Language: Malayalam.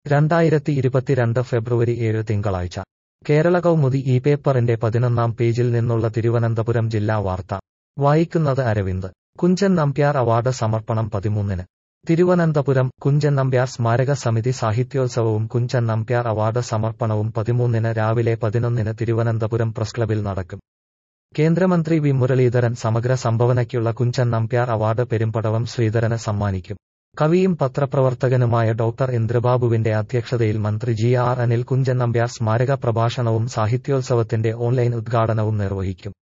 രണ്ടായിരത്തി ഇരുപത്തിരണ്ട് ഫെബ്രുവരി ഏഴ് തിങ്കളാഴ്ച കേരള കൗമുദി ഈ പേപ്പറിന്റെ പതിനൊന്നാം പേജിൽ നിന്നുള്ള തിരുവനന്തപുരം ജില്ലാ വാർത്ത വായിക്കുന്നത് അരവിന്ദ് കുഞ്ചൻ നമ്പ്യാർ അവാർഡ് സമർപ്പണം പതിമൂന്നിന് തിരുവനന്തപുരം കുഞ്ചൻ നമ്പ്യാർ സ്മാരക സമിതി സാഹിത്യോത്സവവും കുഞ്ചൻ നമ്പ്യാർ അവാർഡ് സമർപ്പണവും പതിമൂന്നിന് രാവിലെ പതിനൊന്നിന് തിരുവനന്തപുരം പ്രസ് ക്ലബിൽ നടക്കും കേന്ദ്രമന്ത്രി വി മുരളീധരൻ സമഗ്ര സംഭാവനയ്ക്കുള്ള കുഞ്ചൻ നമ്പ്യാർ അവാർഡ് പെരുമ്പടവം ശ്രീധരന് സമ്മാനിക്കും കവിയും പത്രപ്രവർത്തകനുമായ ഡോക്ടർ ഇന്ദ്രബാബുവിന്റെ അധ്യക്ഷതയിൽ മന്ത്രി ജി ആർ അനിൽ കുഞ്ചൻ നമ്പ്യാർ സ്മാരക പ്രഭാഷണവും സാഹിത്യോത്സവത്തിന്റെ ഓൺലൈൻ ഉദ്ഘാടനവും നിർവഹിക്കും